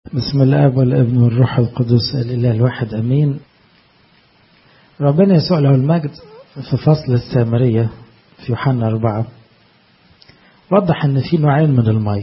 بسم الاب والابن والروح القدس الاله الواحد امين ربنا يسوع له المجد في فصل السامريه في يوحنا أربعة وضح ان في نوعين من الميه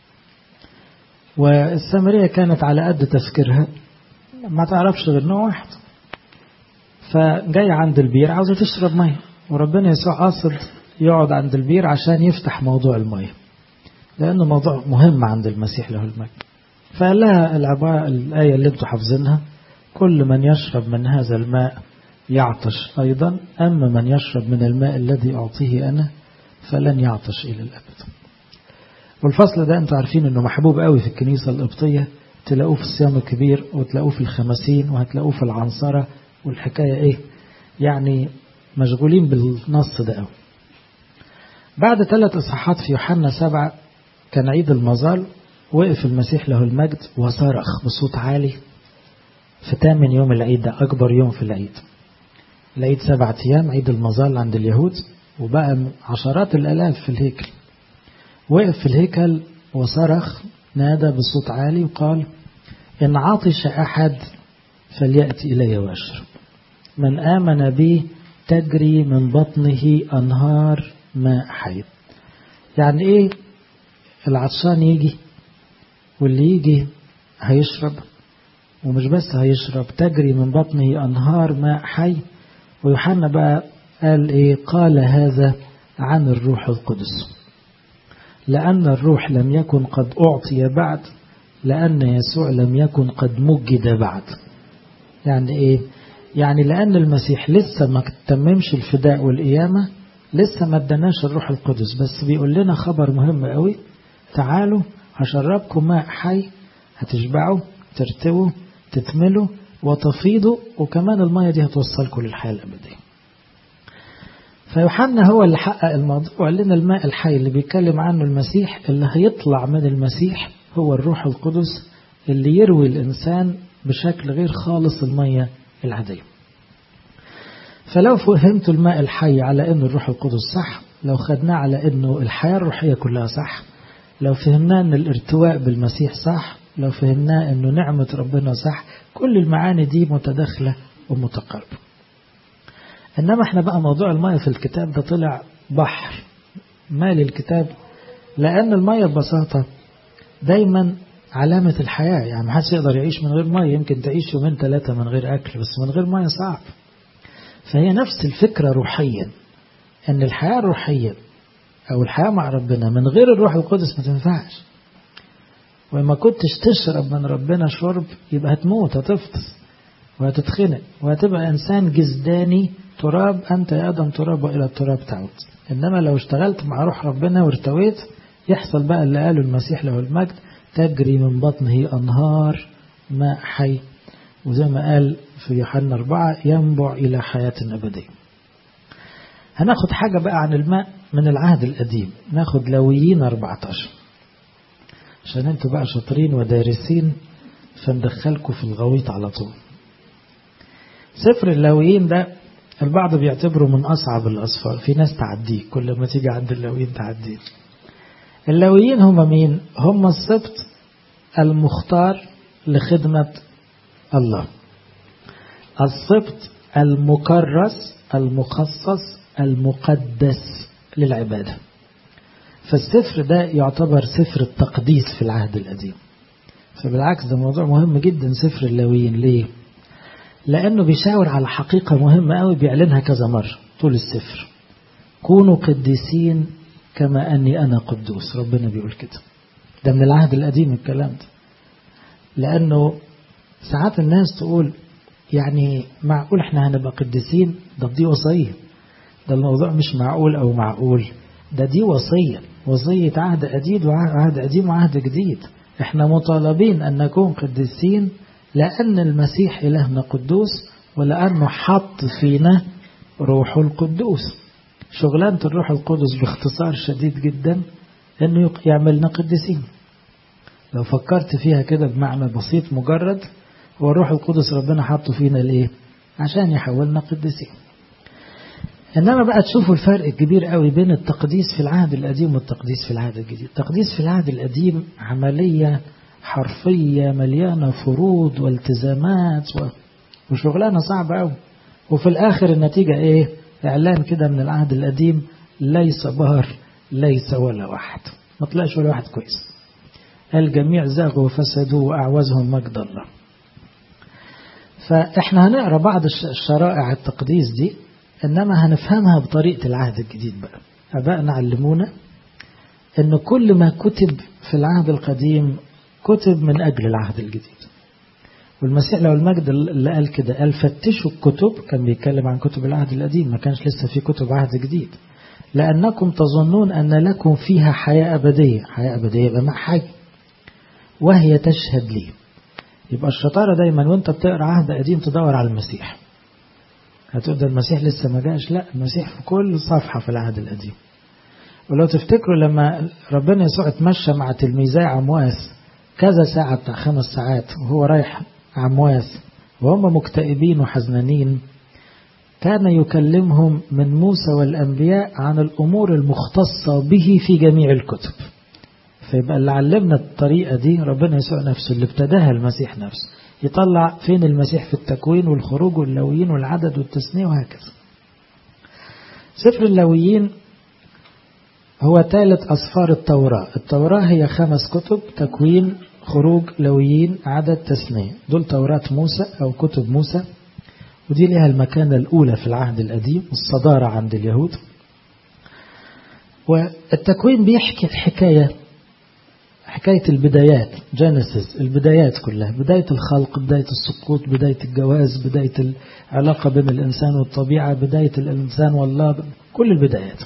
والسامريه كانت على قد تفكيرها ما تعرفش غير نوع واحد فجاية عند البير عاوزة تشرب مية وربنا يسوع قاصد يقعد عند البير عشان يفتح موضوع المية لأنه موضوع مهم عند المسيح له المجد فقال لها العبارة الآية اللي انتم حافظينها كل من يشرب من هذا الماء يعطش أيضا أما من يشرب من الماء الذي أعطيه أنا فلن يعطش إلى الأبد والفصل ده انتم عارفين انه محبوب قوي في الكنيسة القبطية تلاقوه في الصيام الكبير وتلاقوه في الخمسين وهتلاقوه في العنصرة والحكاية ايه يعني مشغولين بالنص ده قوي بعد ثلاث اصحاحات في يوحنا سبعة كان عيد المظال وقف المسيح له المجد وصرخ بصوت عالي في تامن يوم العيد ده أكبر يوم في العيد العيد سبعة أيام عيد المظال عند اليهود وبقى عشرات الآلاف في الهيكل وقف في الهيكل وصرخ نادى بصوت عالي وقال إن عطش أحد فليأتي إلي وأشرب من آمن بي تجري من بطنه أنهار ماء حي يعني إيه العطشان يجي واللي يجي هيشرب ومش بس هيشرب تجري من بطنه أنهار ماء حي ويوحنا بقى قال إيه قال هذا عن الروح القدس لأن الروح لم يكن قد أعطي بعد لأن يسوع لم يكن قد مجد بعد يعني إيه يعني لأن المسيح لسه ما تممش الفداء والقيامة لسه ما اداناش الروح القدس بس بيقول لنا خبر مهم قوي تعالوا هشربكم ماء حي هتشبعوا ترتووا تتملوا وتفيضوا وكمان المية دي هتوصلكم للحياة الأبدية فيوحنا هو اللي حقق الموضوع وقال لنا الماء الحي اللي بيتكلم عنه المسيح اللي هيطلع من المسيح هو الروح القدس اللي يروي الإنسان بشكل غير خالص المية العادية فلو فهمتوا الماء الحي على أنه الروح القدس صح لو خدناه على أنه الحياة الروحية كلها صح لو فهمناه أن الارتواء بالمسيح صح لو فهمناه أنه نعمة ربنا صح كل المعاني دي متداخلة ومتقاربة إنما احنا بقى موضوع المية في الكتاب ده طلع بحر مال الكتاب لأن المية ببساطة دايما علامة الحياة يعني محدش يقدر يعيش من غير مية يمكن تعيش يومين ثلاثة من غير أكل بس من غير مية صعب فهي نفس الفكرة روحيا أن الحياة الروحية أو الحياة مع ربنا من غير الروح القدس ما تنفعش وما كنتش تشرب من ربنا شرب يبقى هتموت هتفطس وهتتخنق وهتبقى إنسان جزداني تراب أنت يا آدم تراب وإلى التراب تعود إنما لو اشتغلت مع روح ربنا وارتويت يحصل بقى اللي قاله المسيح له المجد تجري من بطنه أنهار ماء حي وزي ما قال في يوحنا أربعة ينبع إلى حياة أبدية هناخد حاجة بقى عن الماء من العهد القديم ناخد لويين 14 عشان انتوا بقى شاطرين ودارسين فندخلكم في الغويط على طول سفر اللاويين ده البعض بيعتبره من أصعب الأسفار في ناس تعديه كل ما تيجي عند اللاويين تعديه اللاويين هم مين هم السبط المختار لخدمة الله السبط المكرس المخصص المقدس للعبادة فالسفر ده يعتبر سفر التقديس في العهد القديم فبالعكس ده موضوع مهم جدا سفر اللاويين ليه لأنه بيشاور على حقيقة مهمة قوي بيعلنها كذا مرة طول السفر كونوا قديسين كما أني أنا قدوس ربنا بيقول كده ده من العهد القديم الكلام ده لأنه ساعات الناس تقول يعني معقول احنا هنبقى قديسين ده دي وصية ده الموضوع مش معقول أو معقول ده دي وصية وصية عهد قديم وعهد قديم وعهد جديد احنا مطالبين أن نكون قديسين لأن المسيح إلهنا قدوس ولأنه حط فينا روح القدوس شغلانة الروح القدس باختصار شديد جدا أنه يعملنا قديسين لو فكرت فيها كده بمعنى بسيط مجرد هو الروح القدس ربنا حطه فينا ليه عشان يحولنا قديسين إنما بقى تشوفوا الفرق الكبير قوي بين التقديس في العهد القديم والتقديس في العهد الجديد التقديس في العهد القديم عملية حرفية مليانة فروض والتزامات و... وشغلانة صعبة أوي وفي الآخر النتيجة إيه إعلان كده من العهد القديم ليس بار ليس ولا واحد ما طلعش ولا واحد كويس الجميع زاغوا وفسدوا وأعوزهم مجد الله فإحنا هنقرأ بعض الشرائع التقديس دي إنما هنفهمها بطريقة العهد الجديد بقى أبائنا علمونا إن كل ما كتب في العهد القديم كتب من أجل العهد الجديد والمسيح لو المجد اللي قال كده قال فتشوا الكتب كان بيتكلم عن كتب العهد القديم ما كانش لسه في كتب عهد جديد لأنكم تظنون أن لكم فيها حياة أبدية حياة أبدية يبقى مع حاجة وهي تشهد لي يبقى الشطارة دايما وانت بتقرأ عهد قديم تدور على المسيح هتقول ده المسيح لسه ما جاش لا المسيح في كل صفحة في العهد القديم ولو تفتكروا لما ربنا يسوع اتمشى مع تلميذي عمواس كذا ساعة بتاع خمس ساعات وهو رايح عمواس وهم مكتئبين وحزنانين كان يكلمهم من موسى والأنبياء عن الأمور المختصة به في جميع الكتب فيبقى اللي علمنا الطريقة دي ربنا يسوع نفسه اللي ابتداها المسيح نفسه يطلع فين المسيح في التكوين والخروج واللويين والعدد والتثنية وهكذا سفر اللويين هو ثالث أصفار التوراة التوراة هي خمس كتب تكوين خروج لويين عدد تثنية دول توراة موسى أو كتب موسى ودي لها المكانة الأولى في العهد القديم الصدارة عند اليهود والتكوين بيحكي الحكاية حكاية البدايات جينيسيس البدايات كلها بداية الخلق بداية السقوط بداية الجواز بداية العلاقة بين الإنسان والطبيعة بداية الإنسان والله كل البدايات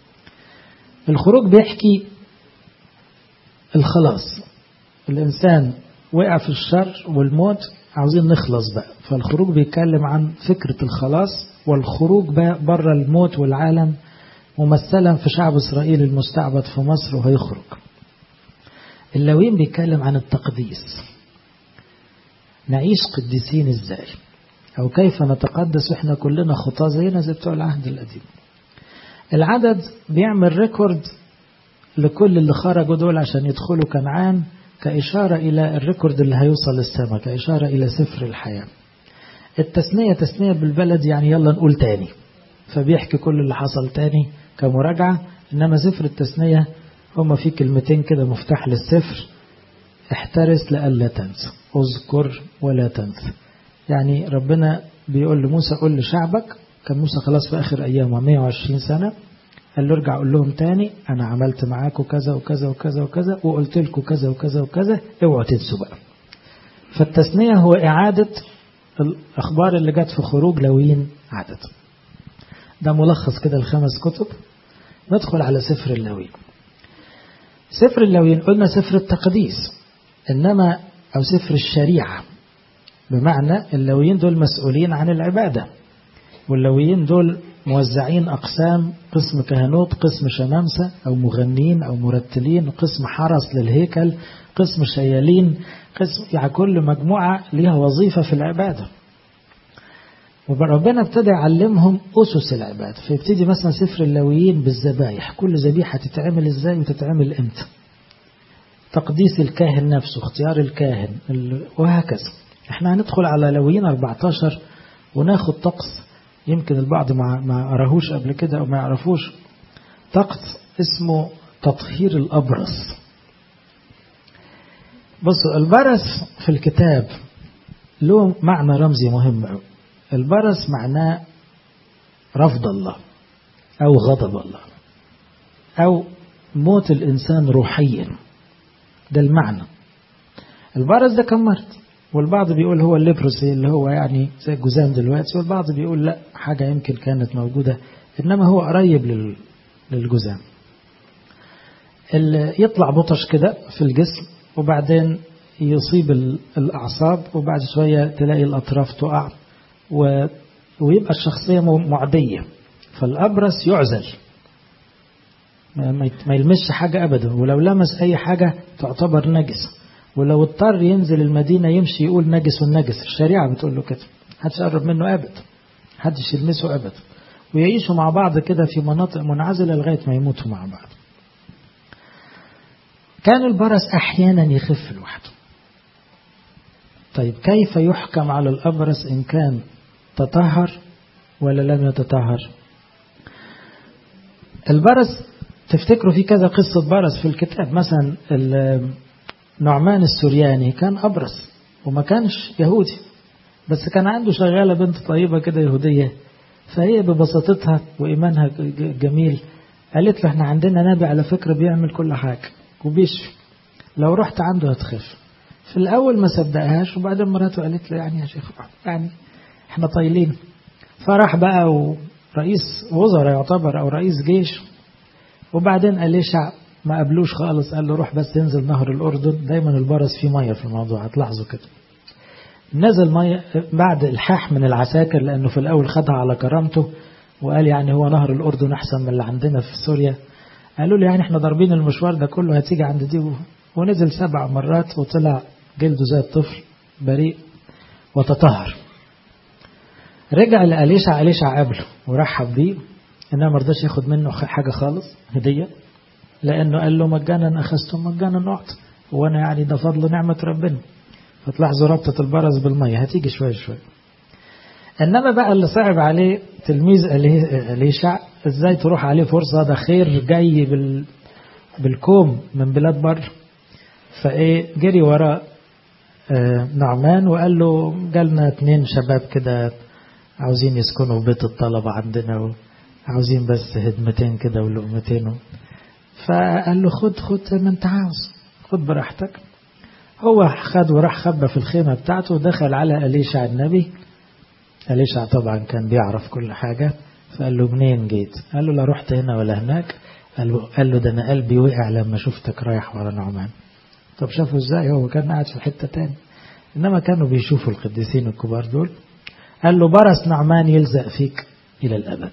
الخروج بيحكي الخلاص الإنسان وقع في الشر والموت عاوزين نخلص بقى فالخروج بيتكلم عن فكرة الخلاص والخروج بقى بره الموت والعالم ممثلا في شعب إسرائيل المستعبد في مصر وهيخرج اللوين بيتكلم عن التقديس نعيش قديسين ازاي او كيف نتقدس واحنا كلنا خطاه زينا زي بتوع العهد القديم العدد بيعمل ريكورد لكل اللي خرجوا دول عشان يدخلوا كنعان كإشارة إلى الريكورد اللي هيوصل للسماء كإشارة إلى سفر الحياة التثنية تثنية بالبلد يعني يلا نقول تاني فبيحكي كل اللي حصل تاني كمراجعة إنما سفر التثنية هما في كلمتين كده مفتاح للسفر احترس لألا تنسى اذكر ولا تنسى يعني ربنا بيقول لموسى قول لشعبك كان موسى خلاص في آخر أيامه 120 سنة قال له ارجع قول لهم تاني أنا عملت معاكم كذا وكذا وكذا وكذا وقلت لكم كذا وكذا وكذا اوعوا تنسوا بقى فالتثنية هو إعادة الأخبار اللي جت في خروج لوين عدد ده ملخص كده الخمس كتب ندخل على سفر اللوين سفر اللوين قلنا سفر التقديس إنما أو سفر الشريعة بمعنى اللويين دول مسؤولين عن العبادة واللويين دول موزعين أقسام قسم كهنوت قسم شمامسة أو مغنين أو مرتلين قسم حرس للهيكل قسم شيالين قسم يعني كل مجموعة ليها وظيفة في العبادة وربنا ابتدى يعلمهم أسس العبادة فيبتدي مثلا سفر اللويين بالذبايح كل ذبيحة تتعمل ازاي وتتعمل امتى تقديس الكاهن نفسه اختيار الكاهن وهكذا احنا هندخل على لويين 14 وناخد طقس يمكن البعض ما ما قراهوش قبل كده او ما يعرفوش طقس اسمه تطهير الابرص بصوا البرص في الكتاب له معنى رمزي مهم قوي البرص معناه رفض الله او غضب الله او موت الانسان روحيا ده المعنى البرص ده كان مرض والبعض بيقول هو الليبروسي اللي هو يعني زي الجزام دلوقتي والبعض بيقول لا حاجة يمكن كانت موجودة إنما هو قريب للجزام اللي يطلع بطش كده في الجسم وبعدين يصيب الأعصاب وبعد شوية تلاقي الأطراف تقع و... ويبقى الشخصية معدية فالأبرص يعزل ما يلمسش حاجة أبدا ولو لمس أي حاجة تعتبر نجسة ولو اضطر ينزل المدينة يمشي يقول نجس والنجس الشريعة بتقول له كده محدش يقرب منه أبدا محدش يلمسه أبدا ويعيشوا مع بعض كده في مناطق منعزلة لغاية ما يموتوا مع بعض كان البرص أحيانا يخف لوحده طيب كيف يحكم على الأبرص إن كان تطهر ولا لم يتطهر البرص تفتكروا في كذا قصة برص في الكتاب مثلا نعمان السورياني كان أبرص وما كانش يهودي بس كان عنده شغالة بنت طيبة كده يهودية فهي ببساطتها وإيمانها جميل قالت له احنا عندنا نبي على فكرة بيعمل كل حاجة وبيشفي لو رحت عنده هتخف في الأول ما صدقهاش وبعدين مراته قالت له يعني يا شيخ يعني احنا طايلين فراح بقى ورئيس وزراء يعتبر أو رئيس جيش وبعدين أليشع ما قبلوش خالص قال له روح بس انزل نهر الأردن دايما البرص فيه مية في الموضوع هتلاحظوا كده نزل مية بعد الحاح من العساكر لأنه في الأول خدها على كرامته وقال يعني هو نهر الأردن أحسن من اللي عندنا في سوريا قالوا له يعني احنا ضاربين المشوار ده كله هتيجي عند دي ونزل سبع مرات وطلع جلده زي الطفل بريء وتطهر رجع لأليشع أليشع قبله ورحب بيه إنما ما رضاش ياخد منه حاجة خالص هدية لأنه قال له مجانا أخذتم مجانا نعطي وأنا يعني ده فضل نعمة ربنا فتلاحظوا ربطة البرز بالمية هتيجي شوية شوية إنما بقى اللي صعب عليه تلميذ أليشع إزاي تروح عليه فرصة ده خير جاي بال بالكوم من بلاد بر فإيه جري وراء آه نعمان وقال له جالنا اتنين شباب كده عاوزين يسكنوا في بيت الطلبة عندنا عاوزين بس هدمتين كده ولقمتين فقال له خد خد زي ما انت عاوز خد براحتك هو خد وراح خبى في الخيمة بتاعته ودخل على أليشع النبي أليشع طبعا كان بيعرف كل حاجة فقال له منين جيت قال له لا رحت هنا ولا هناك قال له, قال له ده أنا قلبي وقع لما شفتك رايح ورا نعمان طب شافوا ازاي هو كان قاعد في حتة تاني إنما كانوا بيشوفوا القديسين الكبار دول قال له برس نعمان يلزق فيك إلى الأبد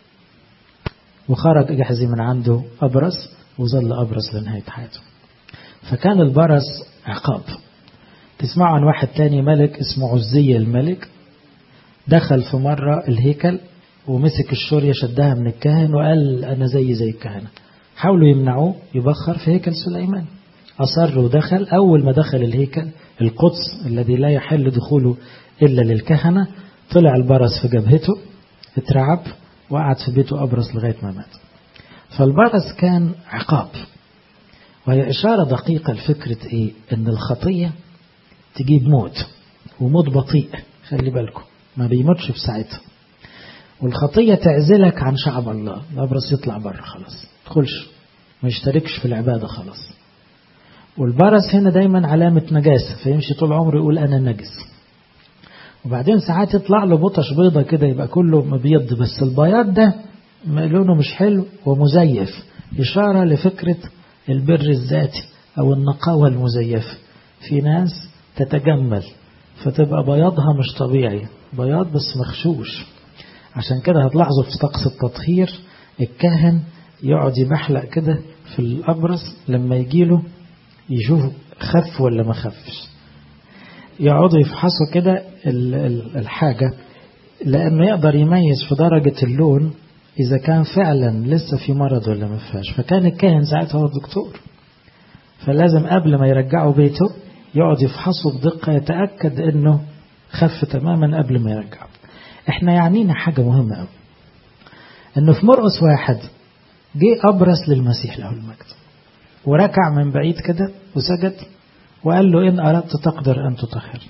وخرج جحزي من عنده أبرص وظل أبرص لنهاية حياته فكان البرص عقاب تسمعوا عن واحد تاني ملك اسمه عزية الملك دخل في مرة الهيكل ومسك الشورية شدها من الكاهن وقال أنا زي زي الكهنة حاولوا يمنعوه يبخر في هيكل سليمان أصر ودخل أول ما دخل الهيكل القدس الذي لا يحل دخوله إلا للكهنة طلع البرص في جبهته اترعب وقعد في بيته أبرص لغاية ما مات فالبرص كان عقاب وهي إشارة دقيقة لفكرة إيه إن الخطية تجيب موت وموت بطيء خلي بالكم ما بيموتش في ساعتها والخطية تعزلك عن شعب الله الأبرص يطلع بره خلاص تدخلش ما يشتركش في العبادة خلاص والبرص هنا دايما علامة نجاسة فيمشي طول عمره يقول أنا نجس وبعدين ساعات يطلع له بطش بيضة كده يبقى كله مبيض بس البياض ده لونه مش حلو ومزيف إشارة لفكرة البر الذاتي أو النقاوة المزيفة في ناس تتجمل فتبقى بياضها مش طبيعي بياض بس مخشوش عشان كده هتلاحظوا في طقس التطهير الكاهن يقعد يبحلق كده في الأبرص لما يجيله يشوف خف ولا ما خفش يقعدوا يفحصوا كده الحاجة لأنه يقدر يميز في درجة اللون إذا كان فعلا لسه في مرض ولا ما فيهاش فكان الكاهن ساعتها هو الدكتور فلازم قبل ما يرجعه بيته يقعد يفحصه بدقة يتأكد أنه خف تماما قبل ما يرجعه احنا يعنينا حاجة مهمة قوي أنه في مرقس واحد جه أبرص للمسيح له المجد وركع من بعيد كده وسجد وقال له إن أردت تقدر أن تطهر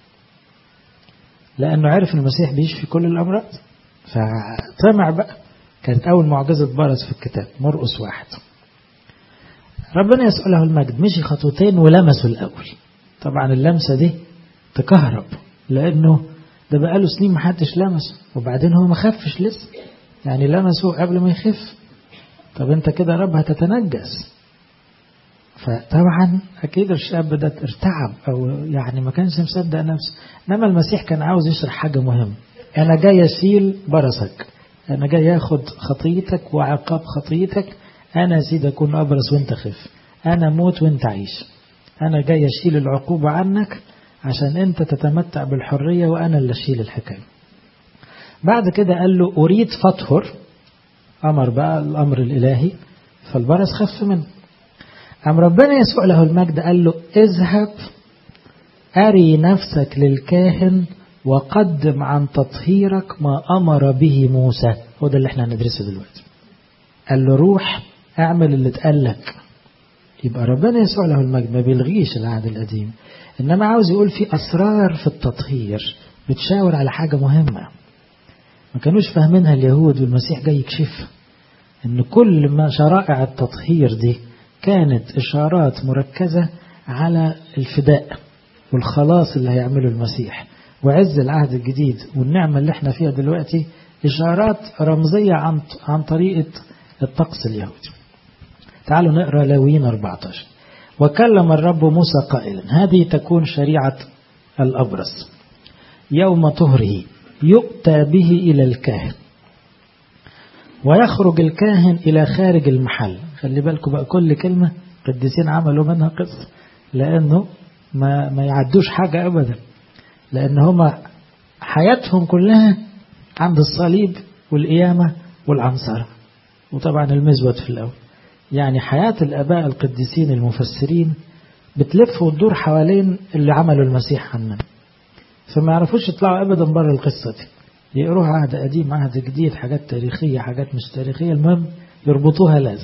لأنه عرف المسيح بيشفي كل الأمراض فطمع بقى كانت أول معجزة برص في الكتاب مرقس واحد ربنا يسأله المجد مشي خطوتين ولمسه الأول طبعا اللمسة دي تكهرب لأنه ده بقاله سنين محدش لمسه وبعدين هو ما خفش لسه يعني لمسه قبل ما يخف طب انت كده يا رب هتتنجس فطبعا اكيد الشاب ده ارتعب او يعني ما كانش مصدق نفسه انما المسيح كان عاوز يشرح حاجه مهمه انا جاي اشيل برصك انا جاي اخد خطيتك وعقاب خطيتك انا سيد اكون ابرص وانت خف انا موت وانت عيش انا جاي اشيل العقوبه عنك عشان انت تتمتع بالحريه وانا اللي اشيل الحكايه بعد كده قال له اريد فطهر امر بقى الامر الالهي فالبرص خف منه قام ربنا يسوع له المجد قال له اذهب أري نفسك للكاهن وقدم عن تطهيرك ما أمر به موسى هو ده اللي احنا هندرسه دلوقتي قال له روح اعمل اللي اتقال لك يبقى ربنا يسوع له المجد ما بيلغيش العهد القديم إنما عاوز يقول في أسرار في التطهير بتشاور على حاجة مهمة ما كانوش فاهمينها اليهود والمسيح جاي يكشفها إن كل ما شرائع التطهير دي كانت إشارات مركزة على الفداء والخلاص اللي هيعمله المسيح وعز العهد الجديد والنعمة اللي احنا فيها دلوقتي إشارات رمزية عن عن طريقة الطقس اليهودي تعالوا نقرأ لاويين 14 وكلم الرب موسى قائلا هذه تكون شريعة الأبرص يوم طهره يؤتى به إلى الكاهن ويخرج الكاهن إلى خارج المحل خلي بالكم بقى كل كلمة قديسين عملوا منها قصة لأنه ما, ما يعدوش حاجة أبدا لأن هما حياتهم كلها عند الصليب والقيامة والعنصرة وطبعا المزود في الأول يعني حياة الآباء القديسين المفسرين بتلف وتدور حوالين اللي عملوا المسيح عننا فما يعرفوش يطلعوا أبدا بره القصة دي يقروها عهد قديم عهد جديد حاجات تاريخية حاجات مش تاريخية المهم يربطوها لازم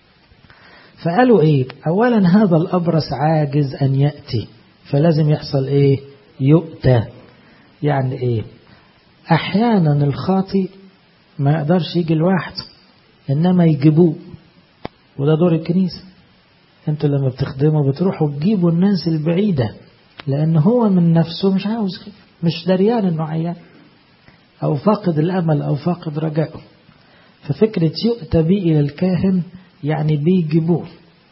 فقالوا ايه اولا هذا الابرص عاجز ان يأتي فلازم يحصل ايه يؤتى يعني ايه احيانا الخاطي ما يقدرش يجي لوحده انما يجيبوه وده دور الكنيسة انتوا لما بتخدموا بتروحوا تجيبوا الناس البعيدة لان هو من نفسه مش عاوز كده مش دريان انه عيان او فاقد الامل او فاقد رجائه ففكرة يؤتى به الى الكاهن يعني بيجيبوه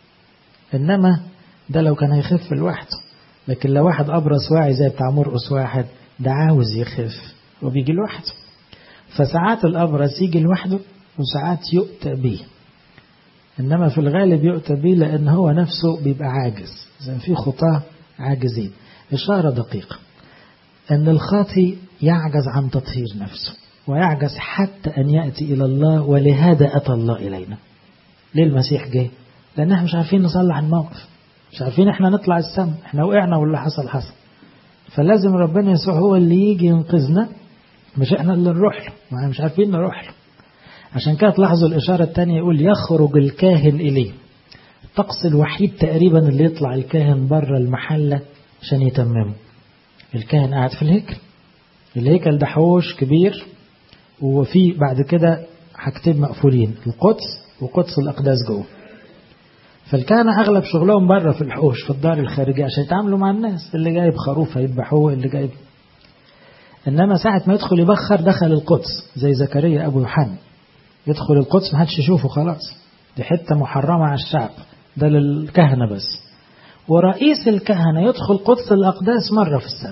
انما ده لو كان هيخف لوحده لكن لو واحد ابرص واعي زي بتاع مرقص واحد ده عاوز يخف وبيجي لوحده فساعات الابرص يجي لوحده وساعات يؤتى به إنما في الغالب يؤتى به لأن هو نفسه بيبقى عاجز زي في خطاة عاجزين إشارة دقيقة أن الخاطي يعجز عن تطهير نفسه ويعجز حتى أن يأتي إلى الله ولهذا أتى الله إلينا ليه المسيح جه لأن احنا مش عارفين نصلح الموقف مش عارفين احنا نطلع السم احنا وقعنا واللي حصل حصل فلازم ربنا يسوع هو اللي يجي ينقذنا مش احنا اللي نروح له ما مش عارفين نروح له عشان كده تلاحظوا الإشارة الثانية يقول يخرج الكاهن إليه الطقس الوحيد تقريبا اللي يطلع الكاهن بره المحلة عشان يتممه الكاهن قاعد في الهيكل الهيكل ده حوش كبير وفي بعد كده حاجتين مقفولين القدس وقدس الأقداس جوه فالكهنة أغلب شغلهم بره في الحوش في الدار الخارجية عشان يتعاملوا مع الناس اللي جايب خروف هيذبحوه اللي جايب إنما ساعة ما يدخل يبخر دخل القدس زي زكريا أبو يوحنا يدخل القدس ما حدش يشوفه خلاص دي حتة محرمة على الشعب ده للكهنة بس ورئيس الكهنة يدخل قدس الأقداس مرة في السنة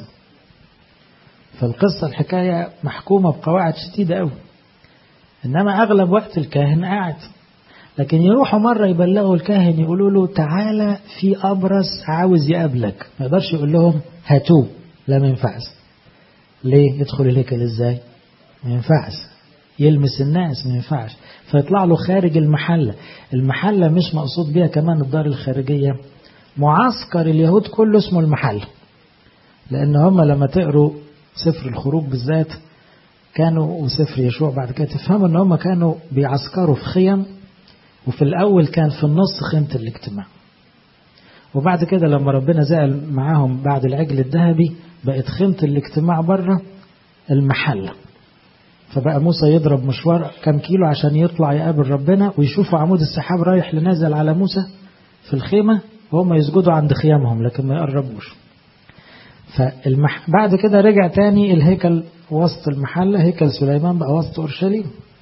فالقصة الحكاية محكومة بقواعد شديدة قوي إنما أغلب وقت الكاهن قاعد لكن يروحوا مرة يبلغوا الكاهن يقولوا له تعالى في أبرص عاوز يقابلك ما يقدرش يقول لهم هاتوه لا ما ينفعش ليه يدخل الهيكل ازاي ما ينفعش يلمس الناس ما ينفعش فيطلع له خارج المحلة المحلة مش مقصود بيها كمان الدار الخارجية معسكر اليهود كله اسمه المحل لأن هم لما تقروا سفر الخروج بالذات كانوا وسفر يشوع بعد كده تفهموا ان هم كانوا بيعسكروا في خيم وفي الأول كان في النص خيمة الاجتماع وبعد كده لما ربنا زعل معاهم بعد العجل الذهبي بقت خيمة الاجتماع بره المحلة فبقى موسى يضرب مشوار كم كيلو عشان يطلع يقابل ربنا ويشوفوا عمود السحاب رايح لنازل على موسى في الخيمة وهم يسجدوا عند خيامهم لكن ما يقربوش فالمح... بعد كده رجع تاني الهيكل وسط المحلة هيكل سليمان بقى وسط أورشليم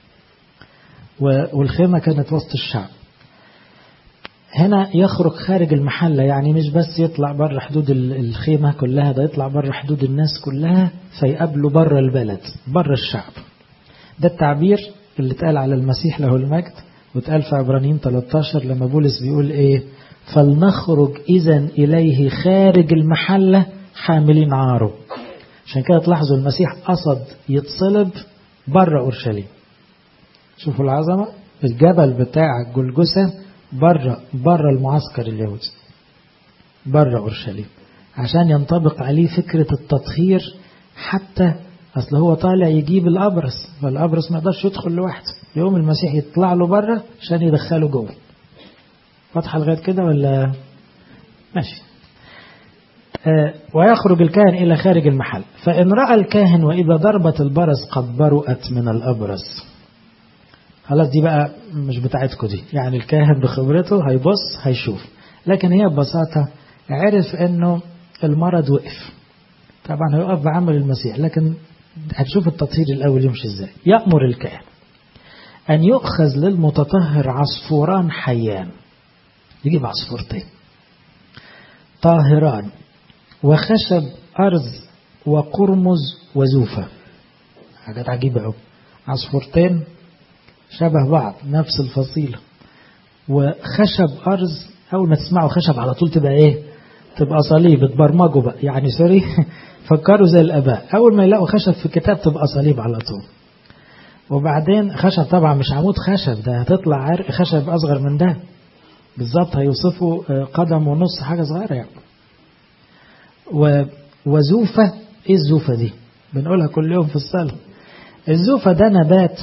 والخيمة كانت وسط الشعب هنا يخرج خارج المحلة يعني مش بس يطلع بره حدود الخيمة كلها ده يطلع بره حدود الناس كلها فيقابله بره البلد بره الشعب ده التعبير اللي اتقال على المسيح له المجد واتقال في عبرانيين 13 لما بولس بيقول ايه فلنخرج اذا اليه خارج المحلة حاملين عاره عشان كده تلاحظوا المسيح قصد يتصلب بره اورشليم شوفوا العظمة الجبل بتاع جلجسة بره بره المعسكر اليهودي بره اورشليم عشان ينطبق عليه فكرة التطهير حتى أصل هو طالع يجيب الأبرص فالأبرص ما يقدرش يدخل لوحده يوم المسيح يطلع له بره عشان يدخله جوه واضحة لغاية كده ولا ماشي آه ويخرج الكاهن إلى خارج المحل فإن رأى الكاهن وإذا ضربت البرص قد برؤت من الأبرص خلاص دي بقى مش بتاعتكم دي يعني الكاهن بخبرته هيبص هيشوف لكن هي ببساطة عرف انه المرض وقف طبعا هيقف بعمل المسيح لكن هتشوف التطهير الأول يمشي ازاي يأمر الكاهن أن يؤخذ للمتطهر عصفوران حيان يجيب عصفورتين طاهران وخشب أرز وقرمز وزوفة حاجات عجيبة أوي عصفورتين شبه بعض نفس الفصيلة وخشب أرز أول ما تسمعوا خشب على طول تبقى إيه تبقى صليب تبرمجوا بقى يعني سوري فكروا زي الآباء أول ما يلاقوا خشب في الكتاب تبقى صليب على طول وبعدين خشب طبعا مش عمود خشب ده هتطلع عرق خشب أصغر من ده بالظبط هيوصفوا قدم ونص حاجة صغيرة يعني وزوفة ايه الزوفة دي بنقولها كل يوم في الصلاة الزوفة ده نبات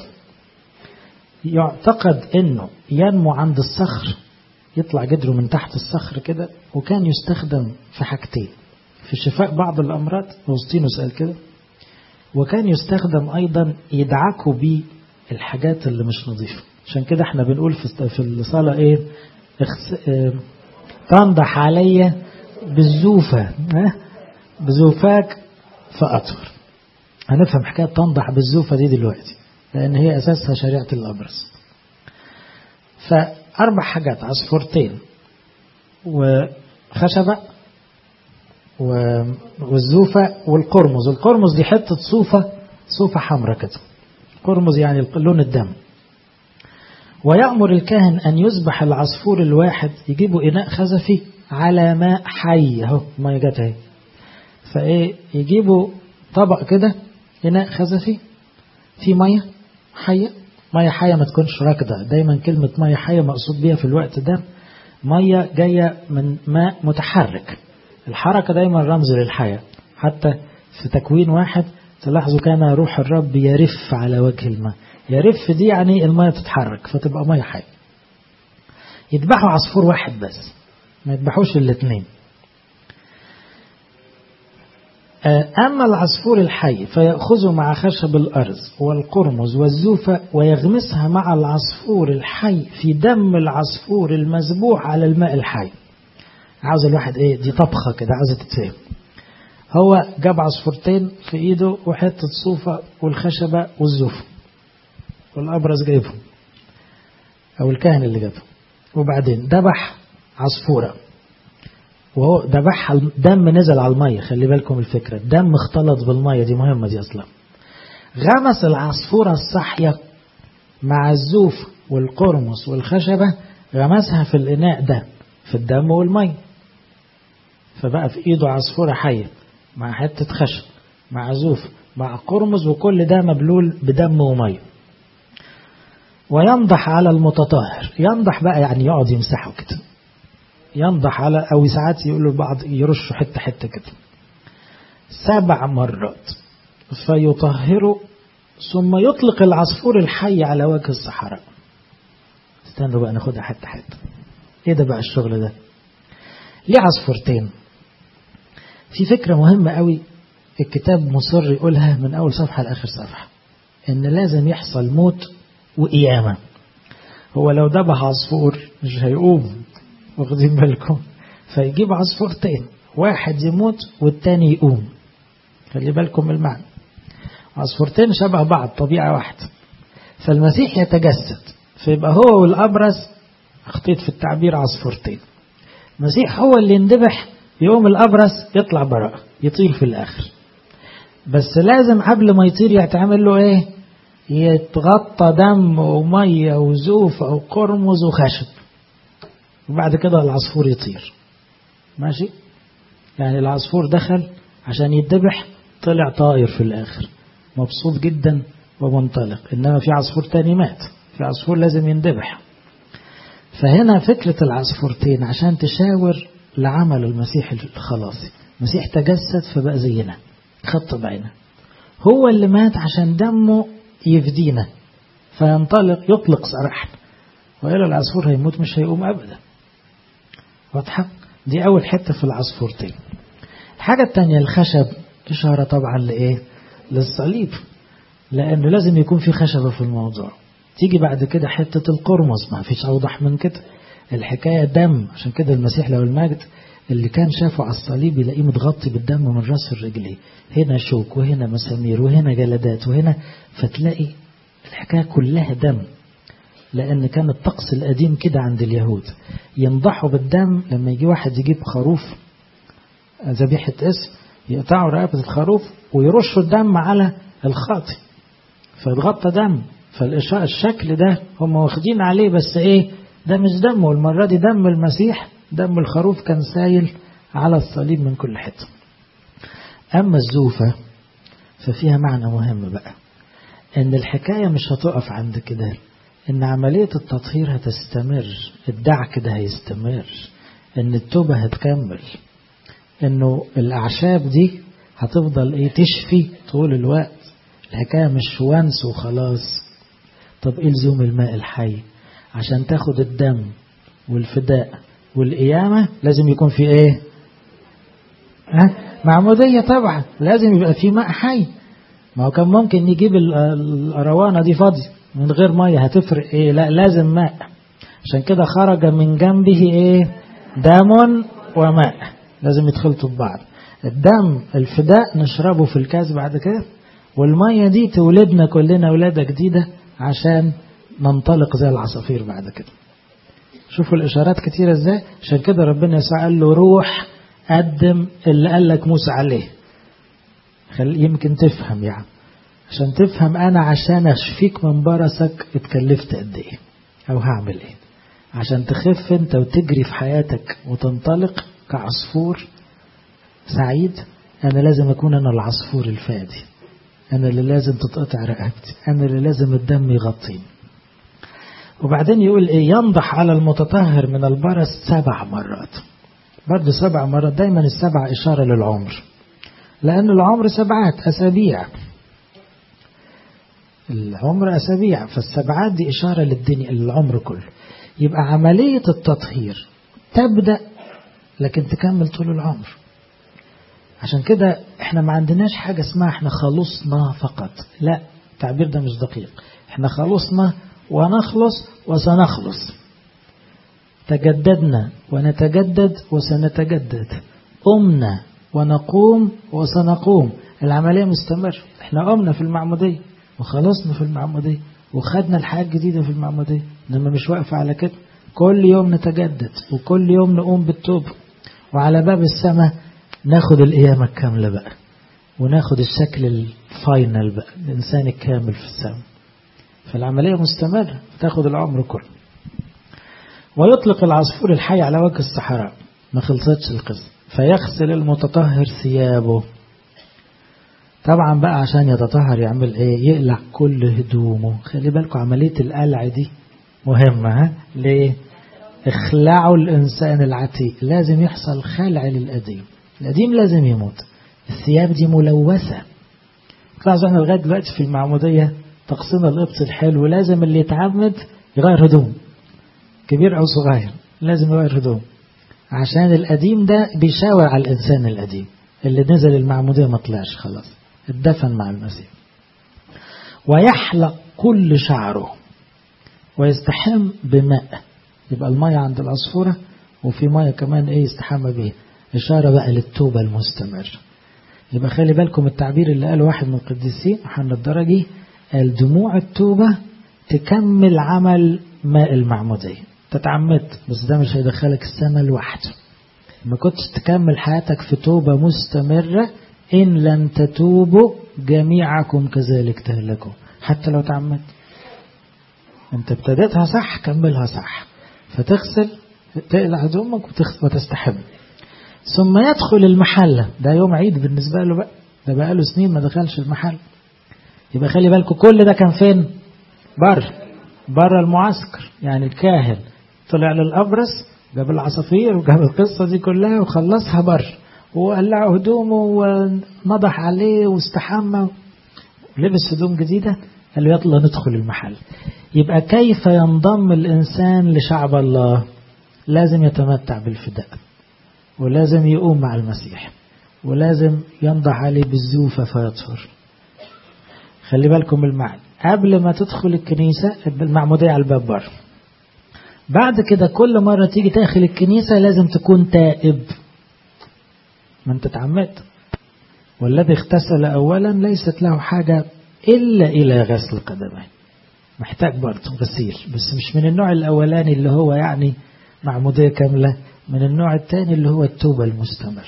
يعتقد انه ينمو عند الصخر يطلع جدره من تحت الصخر كده وكان يستخدم في حاجتين في شفاء بعض الامراض اوسطينوس قال كده وكان يستخدم ايضا يدعكوا بيه الحاجات اللي مش نظيفه عشان كده احنا بنقول في في الصلاه ايه اخس... اه... تنضح عليا بالزوفه ها بزوفاك فاطهر هنفهم حكايه تنضح بالزوفه دي دلوقتي لان هي اساسها شريعه الابرص فاربع حاجات عصفورتين وخشبه والزوفة والقرمز القرمز دي حتة صوفة صوفة حمراء كده قرمز يعني لون الدم ويأمر الكاهن أن يذبح العصفور الواحد يجيبوا إناء خزفي على ماء حي أهو ما جت اهي فإيه يجيبوا طبق كده إناء خزفي في مية حية مية حية ما تكونش راكدة دايما كلمة مية حية مقصود بيها في الوقت ده مية جاية من ماء متحرك الحركة دايما رمز للحياة حتى في تكوين واحد تلاحظوا كان روح الرب يرف على وجه الماء يرف دي يعني الماء تتحرك فتبقى مية حية يذبحوا عصفور واحد بس ما يذبحوش الاثنين أما العصفور الحي فيأخذ مع خشب الأرز والقرمز والزوفة ويغمسها مع العصفور الحي في دم العصفور المذبوح على الماء الحي عاوز الواحد ايه دي طبخة كده عاوزة تتفهم هو جاب عصفورتين في ايده وحتة صوفة والخشبة والزوفة والأبرز جايبهم أو الكاهن اللي جابهم وبعدين ذبح عصفورة وهو ذبحها الدم نزل على المية خلي بالكم الفكرة الدم اختلط بالمية دي مهمة دي أصلا غمس العصفورة الصحية مع الزوف والقرمص والخشبة غمسها في الإناء ده في الدم والمية فبقى في ايده عصفورة حية مع حتة خشب مع زوف مع قرمز وكل ده مبلول بدم ومية وينضح على المتطهر ينضح بقى يعني يقعد يمسحه كده ينضح على أو ساعات يقولوا بعض يرشوا حتة حتة كده سبع مرات فيطهره ثم يطلق العصفور الحي على وجه الصحراء استنوا بقى ناخدها حتة حتة ايه ده بقى الشغل ده ليه عصفورتين في فكرة مهمة قوي الكتاب مصر يقولها من أول صفحة لآخر صفحة إن لازم يحصل موت وقيامة هو لو ذبح عصفور مش هيقوم واخدين بالكم فيجيب عصفورتين واحد يموت والتاني يقوم خلي بالكم من المعنى عصفورتين شبه بعض طبيعة واحدة فالمسيح يتجسد فيبقى هو والأبرز اخطيت في التعبير عصفورتين المسيح هو اللي يندبح يوم الأبرص يطلع براءة يطير في الآخر بس لازم قبل ما يطير يتعمل له ايه يتغطى دم ومية وزوف أو قرمز وخشب وبعد كده العصفور يطير ماشي يعني العصفور دخل عشان يتذبح طلع طائر في الآخر مبسوط جدا ومنطلق إنما في عصفور تاني مات في عصفور لازم يندبح فهنا فكرة العصفورتين عشان تشاور لعمل المسيح الخلاصي المسيح تجسد فبقى زينا خط بعينه هو اللي مات عشان دمه يفدينا فينطلق يطلق سراحنا وإلا العصفور هيموت مش هيقوم أبدا واضحة دي أول حتة في العصفورتين الحاجة التانية الخشب إشارة طبعا لإيه للصليب لأنه لازم يكون في خشبة في الموضوع تيجي بعد كده حتة القرمز ما فيش أوضح من كده الحكاية دم عشان كده المسيح له المجد اللي كان شافه على الصليب يلاقيه متغطي بالدم من راس الرجلين هنا شوك وهنا مسامير وهنا جلدات وهنا فتلاقي الحكاية كلها دم لأن كان الطقس القديم كده عند اليهود ينضحوا بالدم لما يجي واحد يجيب خروف ذبيحة اسم يقطعوا رقبة الخروف ويرشوا الدم على الخاطي فيتغطى دم فالشكل ده هم واخدين عليه بس ايه ده مش دمه المرة دي دم المسيح دم الخروف كان سايل على الصليب من كل حتة أما الزوفة ففيها معنى مهم بقى إن الحكاية مش هتقف عند كده إن عملية التطهير هتستمر الدعك ده هيستمر إن التوبة هتكمل إنه الأعشاب دي هتفضل إيه تشفي طول الوقت الحكاية مش وانس وخلاص طب إيه لزوم الماء الحي عشان تاخد الدم والفداء والقيامة لازم يكون في ايه ها معمودية طبعا لازم يبقى في ماء حي ما هو كان ممكن نجيب الأروانة دي فاضية من غير مية هتفرق ايه لا لازم ماء عشان كده خرج من جنبه ايه دم وماء لازم يدخلوا ببعض الدم الفداء نشربه في الكاس بعد كده والمية دي تولدنا كلنا ولادة جديدة عشان ننطلق زي العصافير بعد كده شوفوا الإشارات كتيرة ازاي عشان كده ربنا يسوع قال له روح قدم اللي قال لك موسى عليه خل يمكن تفهم يعني عشان تفهم أنا عشان أشفيك من برسك اتكلفت قد إيه أو هعمل إيه عشان تخف أنت وتجري في حياتك وتنطلق كعصفور سعيد أنا لازم أكون أنا العصفور الفادي أنا اللي لازم تتقطع رقبتي أنا اللي لازم الدم يغطيني وبعدين يقول إيه ينضح على المتطهر من البرص سبع مرات برضه سبع مرات دايما السبع إشارة للعمر لأن العمر سبعات أسابيع العمر أسابيع فالسبعات دي إشارة للدنيا للعمر كله يبقى عملية التطهير تبدأ لكن تكمل طول العمر عشان كده احنا ما عندناش حاجة اسمها احنا خلصنا فقط لا التعبير ده مش دقيق احنا خلصنا ونخلص وسنخلص تجددنا ونتجدد وسنتجدد قمنا ونقوم وسنقوم العملية مستمرة احنا قمنا في المعمودية وخلصنا في المعمودية وخدنا الحياة الجديدة في المعمودية انما مش واقفة على كده كل يوم نتجدد وكل يوم نقوم بالتوبة وعلى باب السماء ناخد القيامة الكاملة بقى وناخد الشكل الفاينل بقى الإنسان الكامل في السماء فالعملية مستمرة تاخد العمر كله ويطلق العصفور الحي على وجه الصحراء ما خلصتش القصة فيغسل المتطهر ثيابه طبعا بقى عشان يتطهر يعمل ايه يقلع كل هدومه خلي بالكم عملية القلع دي مهمة ها ليه اخلعوا الإنسان العتيق لازم يحصل خلع للقديم القديم لازم يموت الثياب دي ملوثة تلاحظوا احنا لغاية دلوقتي في المعمودية طقسنا القبط الحلو لازم اللي يتعمد يغير هدوم كبير أو صغير لازم يغير هدوم عشان القديم ده بيشاور على الإنسان القديم اللي نزل المعمودية ما طلعش خلاص اتدفن مع المسيح ويحلق كل شعره ويستحم بماء يبقى المية عند العصفورة وفي مية كمان ايه يستحمى بيها إشارة بقى للتوبة المستمرة يبقى خلي بالكم التعبير اللي قاله واحد من القديسين محمد الدرجي قال دموع التوبة تكمل عمل ماء المعمودية تتعمدت بس ده مش هيدخلك السنة لوحده ما كنتش تكمل حياتك في توبة مستمرة إن لم تتوبوا جميعكم كذلك تهلكوا حتى لو تعمدت انت ابتديتها صح كملها صح فتغسل تقلع هدومك وتستحم ثم يدخل المحلة ده يوم عيد بالنسبة له بقى ده بقى له سنين ما دخلش المحل يبقى خلي بالكم كل ده كان فين بره بره المعسكر يعني الكاهن طلع للأبرص جاب العصافير وجاب القصة دي كلها وخلصها بره وقلع هدومه ونضح عليه واستحمى لبس هدوم جديدة قال له يلا ندخل المحل يبقى كيف ينضم الإنسان لشعب الله لازم يتمتع بالفداء ولازم يقوم مع المسيح ولازم ينضح عليه بالزوفة فيطهر خلي بالكم المعنى قبل ما تدخل الكنيسة المعمودية على الباب بره بعد كده كل مرة تيجي داخل الكنيسة لازم تكون تائب ما انت اتعمدت والذي اغتسل أولا ليست له حاجة إلا إلى غسل القدمين محتاج برضه غسيل بس مش من النوع الأولاني اللي هو يعني معمودية كاملة من النوع الثاني اللي هو التوبة المستمر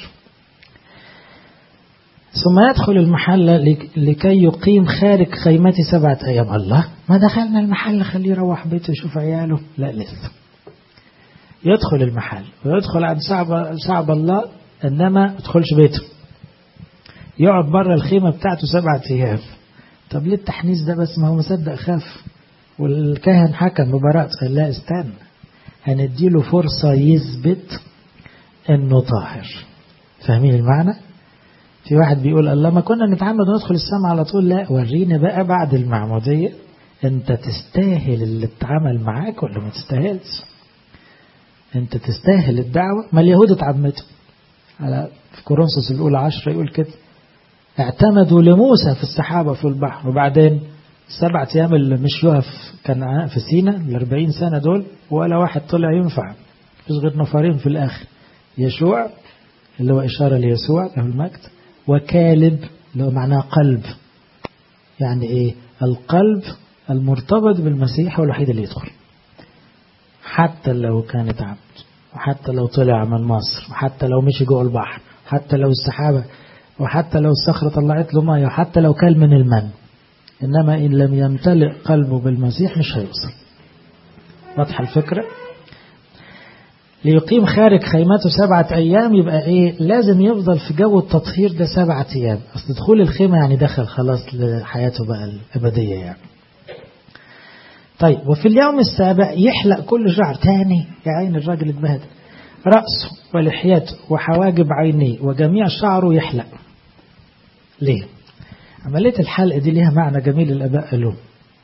ثم يدخل المحل لكي يقيم خارج خيمتي سبعة أيام الله ما دخلنا المحل خليه يروح بيته يشوف عياله لا لسه يدخل المحل ويدخل عند شعب, شعب الله إنما ما يدخلش بيته يقعد بره الخيمة بتاعته سبعة أيام طب ليه التحنيس ده بس ما هو مصدق خاف والكاهن حكم ببراءة قال لا استنى هنديله فرصة يثبت انه طاهر فاهمين المعنى في واحد بيقول الله ما كنا نتعمد وندخل السماء على طول لا ورينا بقى بعد المعمودية انت تستاهل اللي اتعمل معاك ولا ما تستاهلش انت تستاهل الدعوة ما اليهود اتعمدوا على في كورنثوس الاولى عشرة يقول كده اعتمدوا لموسى في السحابة في البحر وبعدين السبعة أيام اللي مشيوها في كان في سينا الأربعين سنة دول ولا واحد طلع ينفع مفيش غير نفرين في الآخر يشوع اللي هو إشارة ليسوع له المجد وكالب اللي هو معناه قلب يعني إيه القلب المرتبط بالمسيح هو الوحيد اللي يدخل حتى لو كانت عبد وحتى لو طلع من مصر وحتى لو مشي جوه البحر حتى لو السحابة وحتى لو الصخرة طلعت له مية وحتى لو كل من المن إنما إن لم يمتلئ قلبه بالمسيح مش هيوصل واضحة الفكرة ليقيم خارج خيمته سبعة أيام يبقى إيه لازم يفضل في جو التطهير ده سبعة أيام أصل دخول الخيمة يعني دخل خلاص لحياته بقى الأبدية يعني طيب وفي اليوم السابع يحلق كل شعر تاني يا عين الراجل اتبهدل رأسه ولحيته وحواجب عينيه وجميع شعره يحلق ليه عملية الحلق دي ليها معنى جميل الآباء قالوه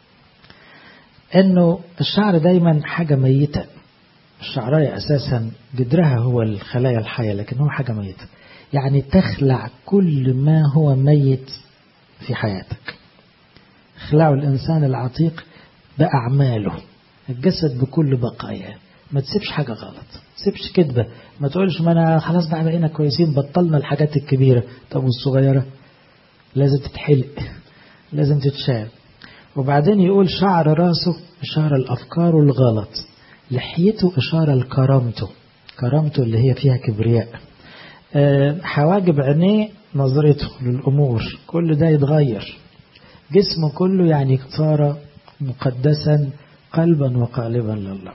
إنه الشعر دايما حاجة ميتة الشعراية أساسا جدرها هو الخلايا الحية لكن هو حاجة ميتة يعني تخلع كل ما هو ميت في حياتك اخلعوا الإنسان العتيق بأعماله الجسد بكل بقاياه ما تسيبش حاجة غلط ما تسيبش كذبة ما تقولش ما أنا خلاص بقى بقينا كويسين بطلنا الحاجات الكبيرة طب والصغيرة لازم تتحلق لازم تتشال وبعدين يقول شعر راسه إشارة الأفكار الغلط لحيته إشارة لكرامته كرامته اللي هي فيها كبرياء أه حواجب عينيه نظرته للأمور كل ده يتغير جسمه كله يعني صار مقدسا قلبا وقالبا لله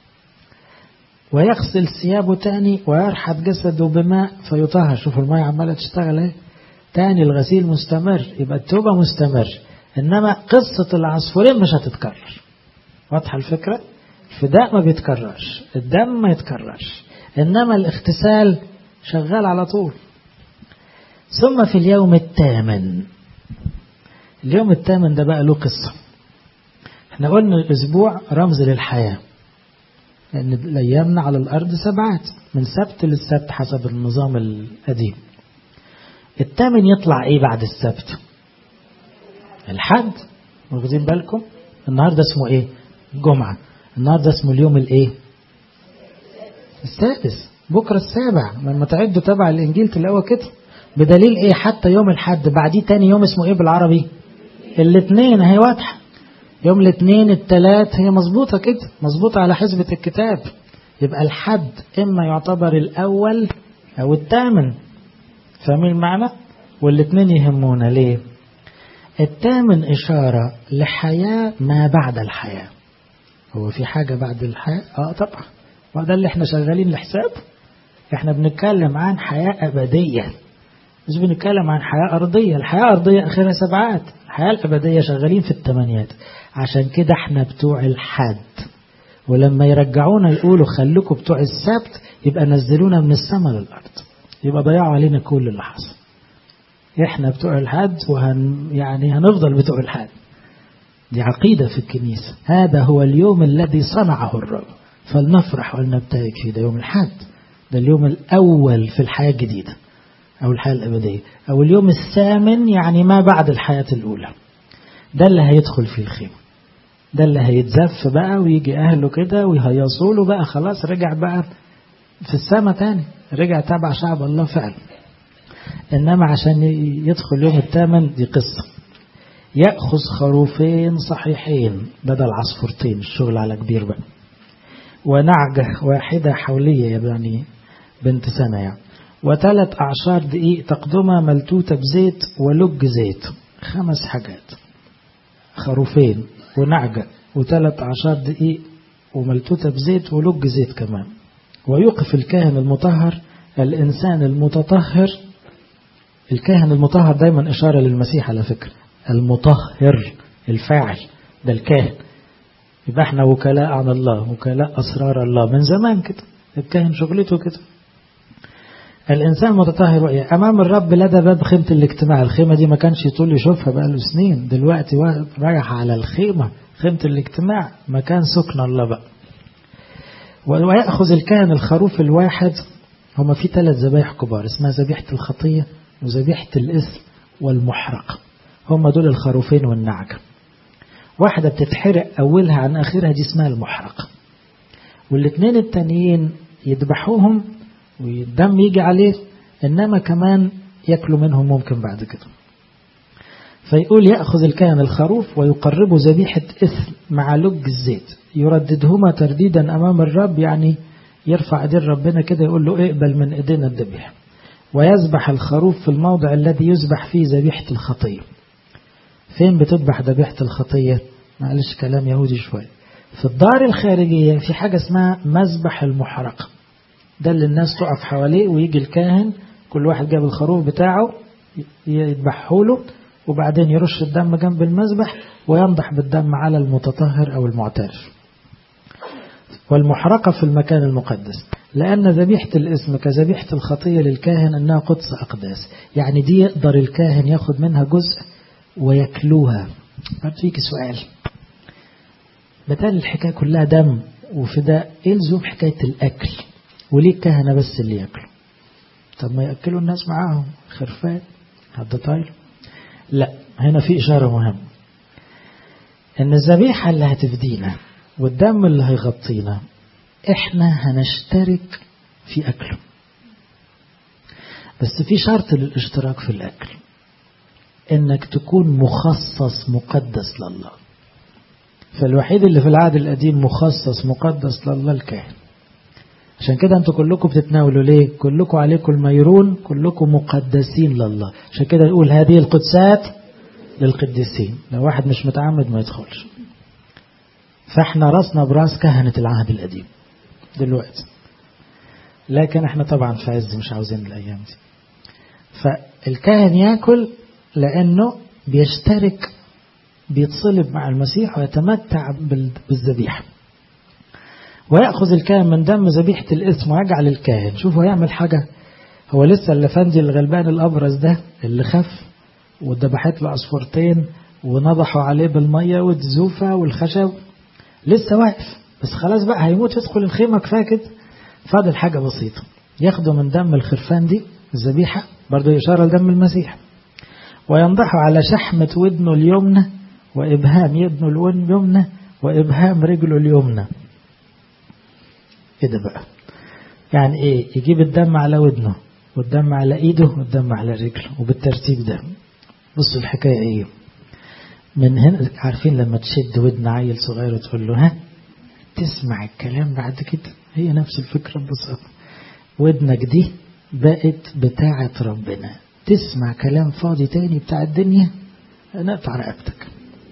ويغسل ثيابه تاني ويرحب جسده بماء فيطهر شوفوا الماء عمالة تشتغل اهي تاني الغسيل مستمر يبقى التوبة مستمر إنما قصة العصفورين مش هتتكرر واضحة الفكرة الفداء ما بيتكررش الدم ما يتكررش إنما الاغتسال شغال على طول ثم في اليوم الثامن اليوم الثامن ده بقى له قصة احنا قلنا الأسبوع رمز للحياة لأن الأيامنا على الأرض سبعات من سبت للسبت حسب النظام القديم الثامن يطلع ايه بعد السبت الحد واخدين بالكم النهارده اسمه ايه جمعة النهارده اسمه اليوم الايه السادس بكرة السابع لما تعدوا تبع الانجيل تلاقوها كده بدليل ايه حتى يوم الحد بعديه تاني يوم اسمه ايه بالعربي الاثنين هي واضحة يوم الاثنين الثلاث هي مظبوطة كده مظبوطة على حسبة الكتاب يبقى الحد اما يعتبر الاول او الثامن فاهمين المعنى والاثنين يهمونا ليه الثامن إشارة لحياة ما بعد الحياة هو في حاجة بعد الحياة اه طبعا وده اللي احنا شغالين لحساب احنا بنتكلم عن حياة أبدية مش بنتكلم عن حياة أرضية الحياة الأرضية آخرها سبعات الحياة الأبدية شغالين في الثمانيات عشان كده احنا بتوع الحد ولما يرجعونا يقولوا خليكم بتوع السبت يبقى نزلونا من السماء للأرض يبقى ضيعوا علينا كل اللي حصل احنا بتوع الحد وهن يعني هنفضل بتوع الحد دي عقيدة في الكنيسة هذا هو اليوم الذي صنعه الرب فلنفرح ولنبتهج فيه ده يوم الحد ده اليوم الأول في الحياة الجديدة أو الحياة الأبدية أو اليوم الثامن يعني ما بعد الحياة الأولى ده اللي هيدخل في الخيمة ده اللي هيتزف بقى ويجي أهله كده ويهيصوا له بقى خلاص رجع بقى في السماء تاني رجع تبع شعب الله فعلا إنما عشان يدخل يوم الثامن دي قصة يأخذ خروفين صحيحين بدل عصفورتين الشغل على كبير بقى ونعجة واحدة حولية يعني بنت سنة يعني وثلاث أعشار دقيق تقدمة ملتوتة بزيت ولج زيت خمس حاجات خروفين ونعجة وثلاث أعشار دقيق وملتوتة بزيت ولج زيت كمان ويوقف الكاهن المطهر الإنسان المتطهر الكاهن المطهر دايما إشارة للمسيح على فكرة المطهر الفاعل ده الكاهن يبقى احنا وكلاء عن الله وكلاء أسرار الله من زمان كده الكاهن شغلته كده الإنسان متطهر أمام الرب لدى باب خيمة الاجتماع الخيمة دي ما كانش يطول يشوفها بقى له سنين دلوقتي رايح على الخيمة خيمة الاجتماع مكان سكن الله بقى ويأخذ الكاهن الخروف الواحد هما في ثلاث ذبايح كبار اسمها ذبيحة الخطية وذبيحة الإثم والمحرقة هما دول الخروفين والنعجة واحدة بتتحرق أولها عن آخرها دي اسمها المحرقة والاثنين التانيين يذبحوهم والدم يجي عليه إنما كمان يأكلوا منهم ممكن بعد كده فيقول يأخذ الكاهن الخروف ويقربه ذبيحة إثم مع لج الزيت يرددهما ترديدا أمام الرب يعني يرفع ايدين ربنا كده يقول له اقبل من ايدينا الذبيحة ويذبح الخروف في الموضع الذي يذبح فيه ذبيحة الخطية فين بتذبح ذبيحة الخطية معلش كلام يهودي شوية في الدار الخارجية في حاجة اسمها مذبح المحرقة ده اللي الناس تقف حواليه ويجي الكاهن كل واحد جاب الخروف بتاعه يذبحه له وبعدين يرش الدم جنب المذبح وينضح بالدم على المتطهر أو المعترف والمحرقة في المكان المقدس لأن ذبيحة الاسم كذبيحة الخطية للكاهن أنها قدس أقداس يعني دي يقدر الكاهن ياخد منها جزء ويكلوها فيك سؤال بدل الحكاية كلها دم وفداء ايه لزوم حكاية الأكل وليه الكهنة بس اللي ياكلوا طب ما يأكلوا الناس معاهم خرفان حد طاير لا هنا في إشارة مهمة إن الذبيحة اللي هتفدينا والدم اللي هيغطينا إحنا هنشترك في أكله بس في شرط للاشتراك في الأكل إنك تكون مخصص مقدس لله فالوحيد اللي في العهد القديم مخصص مقدس لله الكاهن عشان كده انتوا كلكم بتتناولوا ليه كلكم عليكم الميرون كلكم مقدسين لله عشان كده يقول هذه القدسات للقديسين لو واحد مش متعمد ما يدخلش فاحنا راسنا براس كهنة العهد القديم دلوقتي لكن احنا طبعا في عز مش عاوزين الايام دي فالكاهن ياكل لانه بيشترك بيتصلب مع المسيح ويتمتع بالذبيحه ويأخذ الكاهن من دم ذبيحة الإثم ويجعل الكاهن شوفوا هيعمل حاجة هو لسه اللفندي الغلبان الأبرز ده اللي خف وذبحت له عصفورتين ونضحوا عليه بالمية والزوفة والخشب لسه واقف بس خلاص بقى هيموت يدخل الخيمة كفاية كده فاضل حاجة بسيطة ياخدوا من دم الخرفان دي الذبيحة برضه إشارة لدم المسيح وينضحوا على شحمة ودنه اليمنى وإبهام يدنه اليمنى وإبهام رجله اليمنى ايه ده بقى يعني ايه يجيب الدم على ودنه والدم على ايده والدم على رجله وبالترتيب ده بصوا الحكاية ايه من هنا عارفين لما تشد ودن عيل صغير وتقول له ها تسمع الكلام بعد كده هي نفس الفكرة ببساطة ودنك دي بقت بتاعة ربنا تسمع كلام فاضي تاني بتاع الدنيا نقطع رقبتك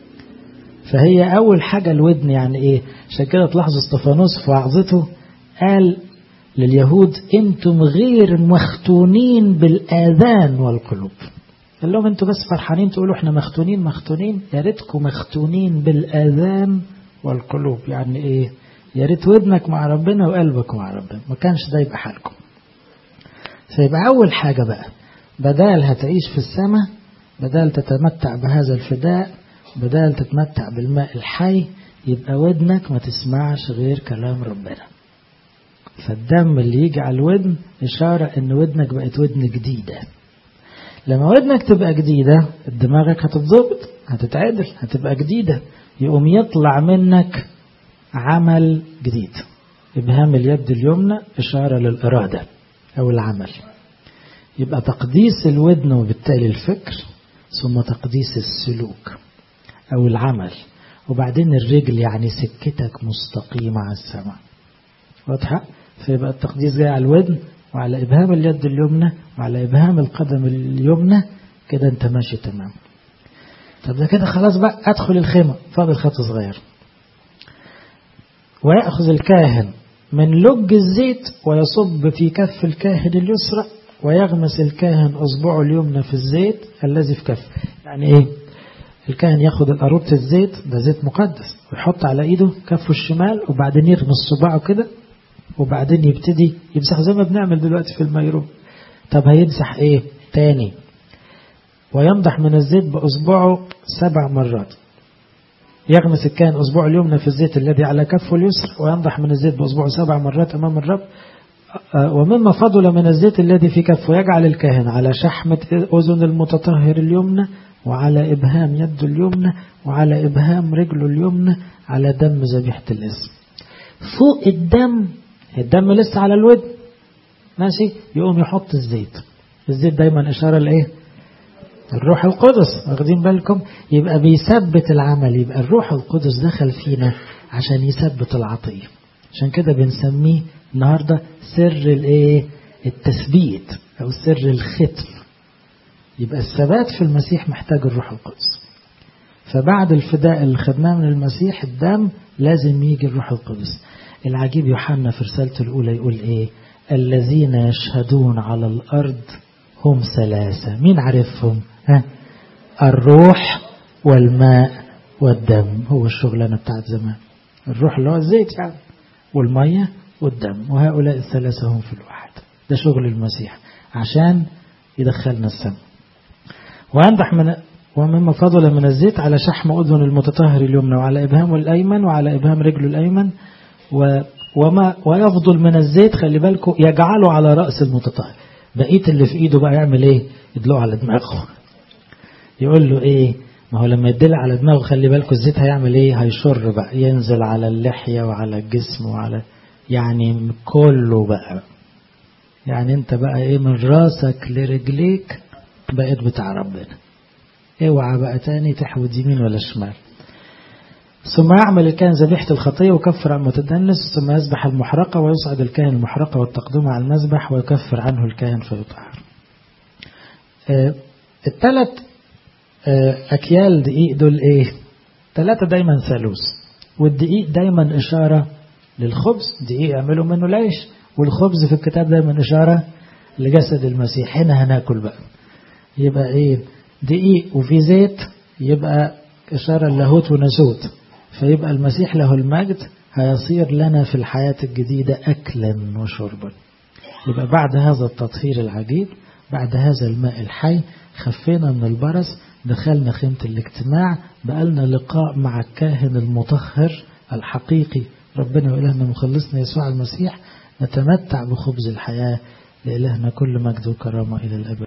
فهي أول حاجة الودن يعني إيه عشان كده تلاحظوا استفانوس في وعظته قال لليهود انتم غير مختونين بالآذان والقلوب قال لهم انتم بس فرحانين تقولوا احنا مختونين مختونين يا ريتكم مختونين بالآذان والقلوب يعني ايه يا ريت ودنك مع ربنا وقلبك مع ربنا ما كانش ده يبقى حالكم فيبقى أول حاجة بقى بدال هتعيش في السماء بدال تتمتع بهذا الفداء بدال تتمتع بالماء الحي يبقى ودنك ما تسمعش غير كلام ربنا فالدم اللي يجي على الودن إشارة إن ودنك بقت ودن جديدة لما ودنك تبقى جديدة دماغك هتتظبط هتتعدل هتبقى جديدة يقوم يطلع منك عمل جديد إبهام اليد اليمنى إشارة للإرادة أو العمل يبقى تقديس الودن وبالتالي الفكر ثم تقديس السلوك أو العمل وبعدين الرجل يعني سكتك مستقيمة على السماء واضحة فيبقى التقديس جاي على الودن وعلى إبهام اليد اليمنى وعلى إبهام القدم اليمنى كده أنت ماشي تمام طب ده كده خلاص بقى أدخل الخيمة فاضل خط صغير ويأخذ الكاهن من لج الزيت ويصب في كف الكاهن اليسرى ويغمس الكاهن أصبعه اليمنى في الزيت الذي في كف يعني إيه الكاهن ياخد القاروبة الزيت ده زيت مقدس ويحط على إيده كفه الشمال وبعدين يغمس صباعه كده وبعدين يبتدي يمسح زي ما بنعمل دلوقتي في الميرو طب هيمسح إيه تاني ويمضح من الزيت بأصبعه سبع مرات يغمس الكاهن أصبعه اليمنى في الزيت الذي على كفه اليسرى وينضح من الزيت بأصبعه سبع مرات أمام الرب ومما فضل من الزيت الذي في كفه يجعل الكاهن على شحمة أذن المتطهر اليمنى وعلى إبهام يده اليمنى وعلى إبهام رجله اليمنى على دم ذبيحة الاسم فوق الدم الدم لسه على الودن ماشي يقوم يحط الزيت الزيت دايما إشارة لإيه الروح القدس واخدين بالكم يبقى بيثبت العمل يبقى الروح القدس دخل فينا عشان يثبت العطية عشان كده بنسميه النهاردة سر الايه التثبيت او سر الختم يبقى الثبات في المسيح محتاج الروح القدس فبعد الفداء اللي خدناه من المسيح الدم لازم يجي الروح القدس العجيب يوحنا في رسالته الأولى يقول إيه الذين يشهدون على الأرض هم ثلاثة مين عارفهم ها؟ الروح والماء والدم هو الشغلانة بتاعت زمان الروح اللي هو الزيت يعني والمية والدم وهؤلاء الثلاثة هم في الواحد ده شغل المسيح عشان يدخلنا السماء وينضح من ومما فضل من الزيت على شحم أذن المتطهر اليمنى وعلى إبهامه الأيمن وعلى إبهام رجله الأيمن و وما ويفضل من الزيت خلي بالكم يجعله على رأس المتطهر بقية اللي في إيده بقى يعمل إيه يدلقه على دماغه يقول له إيه ما هو لما يدل على دماغه خلي بالكم الزيت هيعمل إيه هيشر بقى ينزل على اللحية وعلى الجسم وعلى يعني كله بقى يعني انت بقى ايه من راسك لرجليك بقيت بتاع ربنا اوعى بقى تاني تحود يمين ولا شمال ثم يعمل الكاهن ذبيحة الخطية ويكفر عن المتدنس ثم يذبح المحرقة ويصعد الكاهن المحرقة والتقدمة على المذبح ويكفر عنه الكاهن فيطهر آه الثلاث آه أكيال دقيق دول إيه ثلاثة دايما ثالوث والدقيق دايما إشارة للخبز دقيق يعملوا منه العيش والخبز في الكتاب دايما إشارة لجسد المسيح هنا هناكل بقى يبقى إيه دقيق وفي زيت يبقى إشارة لاهوت وناسوت فيبقى المسيح له المجد هيصير لنا في الحياة الجديدة أكلا وشربا يبقى بعد هذا التطهير العجيب بعد هذا الماء الحي خفينا من البرص دخلنا خيمة الاجتماع بقالنا لقاء مع الكاهن المطهر الحقيقي ربنا وإلهنا مخلصنا يسوع المسيح نتمتع بخبز الحياة لإلهنا كل مجد وكرامة إلى الأبد